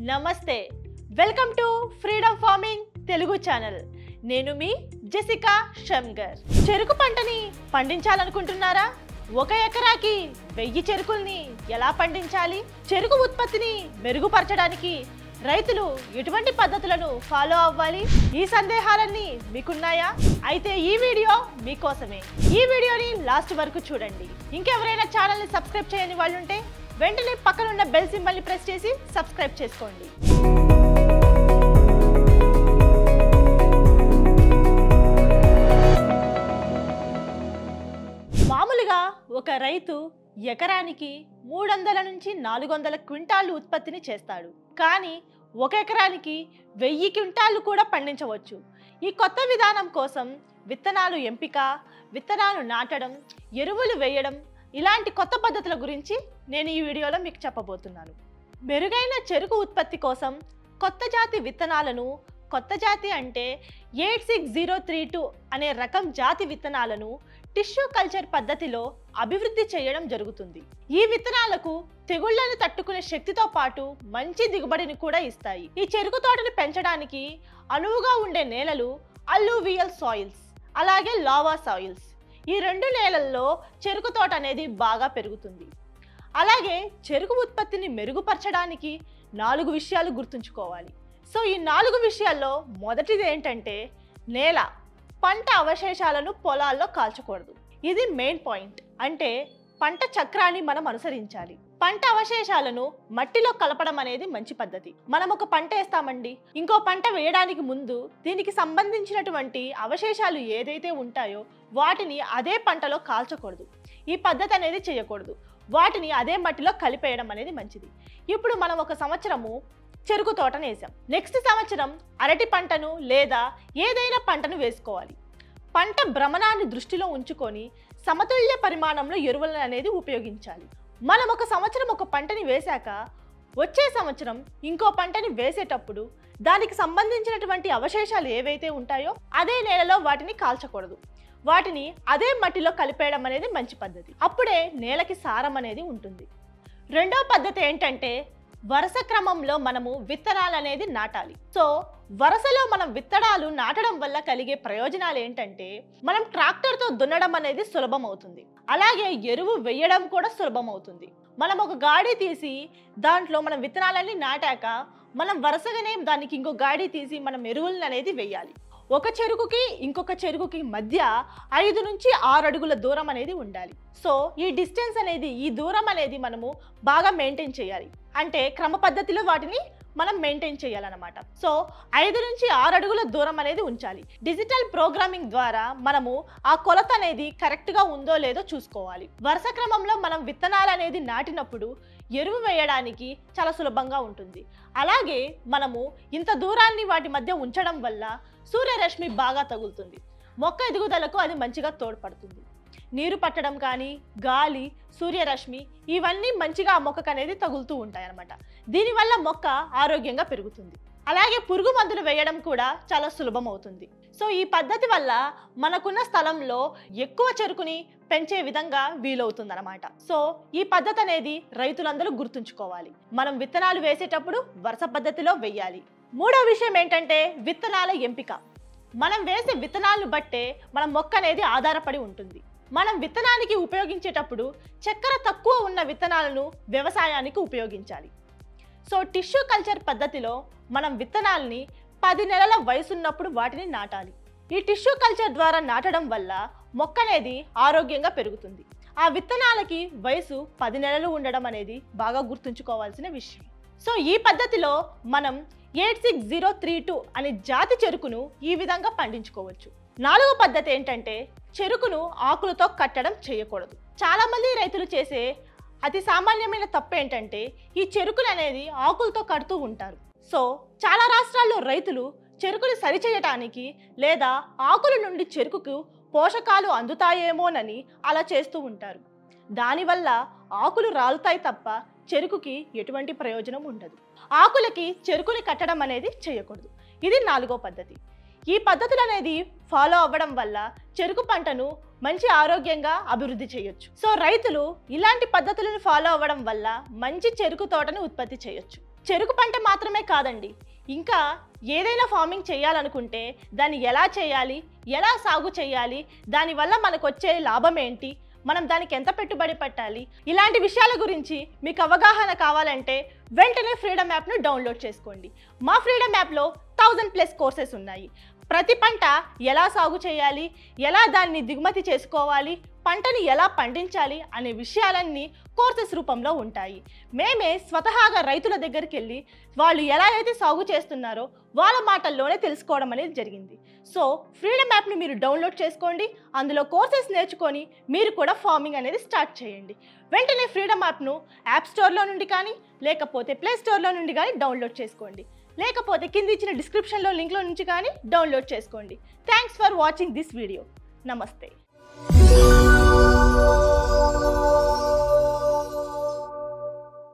నమస్తే welcome to freedom farming Telugu channel నేను మీ జెసికా షమ్గర్ చెరుకు పంటని పండించాలనుకుంటున్నారా ఒక ఎకరాకి వెయ్యి చెరుకుల్ని ఎలా పండించాలి చెరుకు ఉత్పత్తిని మెరుగుపరచడానికి రైతులు ఎటువంటి పద్ధతులను ఫాలో అవ్వాలి ఈ సందేహాలన్నీ మీకున్నాయా అయితే ఈ వీడియో మీకోసమే ఈ వీడియోని లాస్ట్ వరకు చూడండి ఇంకెవరైనా ఛానల్ని సబ్స్క్రైబ్ చేయని వాళ్ళు ఉంటే వెంటనే పక్కనున్న బెల్ సింబల్ని ప్రెస్ చేసి సబ్స్క్రైబ్ చేసుకోండి మామూలుగా ఒక రైతు ఎకరానికి మూడు వందల నుంచి నాలుగు వందల క్వింటాళ్ళు ఉత్పత్తిని చేస్తాడు కానీ ఒక ఎకరానికి వెయ్యి క్వింటాళ్ళు కూడా పండించవచ్చు ఈ కొత్త విధానం కోసం విత్తనాలు ఎంపిక విత్తనాలు నాటడం ఎరువులు వేయడం ఇలాంటి కొత్త పద్ధతుల గురించి నేను ఈ వీడియోలో మీకు చెప్పబోతున్నాను మెరుగైన చెరుకు ఉత్పత్తి కోసం కొత్త జాతి విత్తనాలను కొత్త జాతి అంటే eight six zero three two అనే రకం జాతి విత్తనాలను టిష్యూ కల్చర్ పద్ధతిలో అభివృద్ధి చేయడం జరుగుతుంది ఈ విత్తనాలకు తెగుళ్లను తట్టుకునే శక్తితో పాటు మంచి దిగుబడిని కూడా ఇస్తాయి ఈ చెరుకు తోటని పెంచడానికి అనువుగా ఉండే నేలలు అల్లూవియల్ సాయిల్స్ అలాగే లావా సాయిల్స్ ఈ రెండు నేలల్లో చెరుకు తోట అనేది బాగా పెరుగుతుంది అలాగే చెరుకు ఉత్పత్తిని మెరుగుపరచడానికి నాలుగు విషయాలు గుర్తుంచుకోవాలి సో ఈ నాలుగు విషయాల్లో మొదటిది ఏంటంటే నేల పంట అవశేషాలను పొలాల్లో కాల్చకూడదు ఇది మెయిన్ పాయింట్ అంటే పంట చక్రాన్ని మనం అనుసరించాలి పంట అవశేషాలను మట్టిలో కలపడం అనేది మంచి పద్ధతి మనం ఒక పంట వేస్తామండి ఇంకో పంట వేయడానికి ముందు దీనికి సంబంధించినటువంటి అవశేషాలు ఏదైతే ఉంటాయో వాటిని అదే పంటలో కాల్చకూడదు ఈ పద్ధతి అనేది చేయకూడదు వాటిని అదే మట్టిలో కలిపేయడం అనేది మంచిది ఇప్పుడు మనం ఒక సంవత్సరము చెరుకు తోటను వేసాం నెక్స్ట్ సంవత్సరం అరటి పంటను లేదా ఏదైనా పంటను వేసుకోవాలి పంట భ్రమణాన్ని దృష్టిలో ఉంచుకొని సమతుల్య పరిమాణంలో ఎరువులను అనేది ఉపయోగించాలి మనం ఒక సంవత్సరం ఒక పంటని వేశాక వచ్చే సంవత్సరం ఇంకో పంటని వేసేటప్పుడు దానికి సంబంధించినటువంటి అవశేషాలు ఏవైతే ఉంటాయో అదే నేలలో వాటిని కాల్చకూడదు వాటిని అదే మట్టిలో కలిపేయడం అనేది మంచి పద్ధతి అప్పుడే నేలకి సారం అనేది ఉంటుంది రెండో పద్ధతి ఏంటంటే వరుస క్రమంలో మనము విత్తనాలు అనేది నాటాలి సో వరుసలో మనం విత్తనాలు నాటడం వల్ల కలిగే ప్రయోజనాలు ఏంటంటే మనం ట్రాక్టర్తో దున్నడం అనేది సులభం అవుతుంది అలాగే ఎరువు వేయడం కూడా సులభం అవుతుంది మనం ఒక గాడి తీసి దాంట్లో మనం విత్తనాలన్నీ నాటాక మనం వరుసగానే దానికి ఇంకో గాడి తీసి మనం ఎరువులను అనేది వేయాలి ఒక చెరుకుకి ఇంకొక చెరుకుకి మధ్య ఐదు నుంచి ఆరు అడుగుల దూరం అనేది ఉండాలి సో ఈ డిస్టెన్స్ అనేది ఈ దూరం అనేది మనము బాగా మెయింటైన్ చేయాలి అంటే క్రమ పద్ధతిలో వాటిని మనం మెయింటైన్ చేయాలన్నమాట సో ఐదు నుంచి ఆరు అడుగుల దూరం అనేది ఉంచాలి డిజిటల్ ప్రోగ్రామింగ్ ద్వారా మనము ఆ కొలత అనేది కరెక్ట్గా ఉందో లేదో చూసుకోవాలి వరుస క్రమంలో మనం విత్తనాలు అనేది నాటినప్పుడు ఎరువు వేయడానికి చాలా సులభంగా ఉంటుంది అలాగే మనము ఇంత దూరాన్ని వాటి మధ్య ఉంచడం వల్ల సూర్యరశ్మి బాగా తగులుతుంది మొక్క ఎదుగుదలకు అది మంచిగా తోడ్పడుతుంది నీరు పట్టడం కానీ గాలి సూర్యరశ్మి ఇవన్నీ మంచిగా ఆ మొక్కకు అనేది తగులుతూ ఉంటాయి అన్నమాట దీనివల్ల మొక్క ఆరోగ్యంగా పెరుగుతుంది అలాగే పురుగు మందులు వేయడం కూడా చాలా సులభం అవుతుంది సో ఈ పద్ధతి వల్ల మనకున్న స్థలంలో ఎక్కువ చెరుకుని పెంచే విధంగా వీలవుతుంది అనమాట సో ఈ పద్ధతి అనేది రైతులందరూ గుర్తుంచుకోవాలి మనం విత్తనాలు వేసేటప్పుడు వరుస పద్ధతిలో వేయాలి మూడో విషయం ఏంటంటే విత్తనాల ఎంపిక మనం వేసే విత్తనాలను బట్టే మన మొక్క అనేది ఆధారపడి ఉంటుంది మనం విత్తనానికి ఉపయోగించేటప్పుడు చక్కెర తక్కువ ఉన్న విత్తనాలను వ్యవసాయానికి ఉపయోగించాలి సో టిష్యూ కల్చర్ పద్ధతిలో మనం విత్తనాల్ని పది నెలల వయసున్నప్పుడు వాటిని నాటాలి ఈ టిష్యూ కల్చర్ ద్వారా నాటడం వల్ల మొక్క అనేది ఆరోగ్యంగా పెరుగుతుంది ఆ విత్తనాలకి వయసు పది నెలలు ఉండడం అనేది బాగా గుర్తుంచుకోవాల్సిన విషయం సో ఈ పద్ధతిలో మనం eight six zero three two అనే జాతి చెరుకును ఈ విధంగా పండించుకోవచ్చు నాలుగో పద్ధతి ఏంటంటే చెరుకును ఆకులతో కట్టడం చేయకూడదు చాలా మంది రైతులు చేసే అతి సామాన్యమైన తప్పు ఏంటంటే ఈ చెరుకులు అనేది ఆకులతో కడుతూ ఉంటారు సో చాలా రాష్ట్రాల్లో రైతులు చెరుకులు సరిచేయటానికి లేదా ఆకుల నుండి చెరుకుకు పోషకాలు అందుతాయేమోనని అలా చేస్తూ ఉంటారు దానివల్ల ఆకులు రాలుతాయి తప్ప చెరుకుకి ఎటువంటి ప్రయోజనం ఉండదు ఆకులకి చెరుకుని కట్టడం అనేది చేయకూడదు ఇది నాలుగో పద్ధతి ఈ పద్ధతులు అనేది ఫాలో అవ్వడం వల్ల చెరుకు పంటను మంచి ఆరోగ్యంగా అభివృద్ధి చేయొచ్చు సో రైతులు ఇలాంటి పద్ధతులను ఫాలో అవ్వడం వల్ల మంచి చెరుకు తోటను ఉత్పత్తి చేయొచ్చు చెరుకు పంట మాత్రమే కాదండి ఇంకా ఏదైనా ఫార్మింగ్ చేయాలనుకుంటే దాన్ని ఎలా చేయాలి ఎలా సాగు చేయాలి దానివల్ల మనకు వచ్చే లాభం ఏంటి మనం దానికి ఎంత పెట్టుబడి పెట్టాలి ఇలాంటి విషయాల గురించి మీకు అవగాహన కావాలంటే వెంటనే ఫ్రీడమ్ యాప్ను డౌన్లోడ్ చేసుకోండి మా ఫ్రీడమ్ యాప్లో థౌజండ్ ప్లస్ కోర్సెస్ ఉన్నాయి ప్రతి పంట ఎలా సాగు చేయాలి ఎలా దాన్ని దిగుమతి చేసుకోవాలి పంటని ఎలా పండించాలి అనే విషయాలన్నీ కోర్సెస్ రూపంలో ఉంటాయి మేమే స్వతహాగా రైతుల దగ్గరికి వెళ్ళి వాళ్ళు ఎలా అయితే సాగు చేస్తున్నారో వాళ్ళ మాటల్లోనే తెలుసుకోవడం అనేది జరిగింది సో ఫ్రీడమ్ యాప్ని మీరు డౌన్లోడ్ చేసుకోండి అందులో కోర్సెస్ నేర్చుకొని మీరు కూడా ఫార్మింగ్ అనేది స్టార్ట్ చేయండి వెంటనే ఫ్రీడమ్ యాప్ను యాప్ స్టోర్లో నుండి కానీ లేకపోతే ప్లే స్టోర్లో నుండి కానీ డౌన్లోడ్ చేసుకోండి లేకపోతే కింద ఇచ్చిన డిస్క్రిప్షన్లో లింక్లో నుంచి కానీ డౌన్లోడ్ చేసుకోండి thanks for watching this video నమస్తే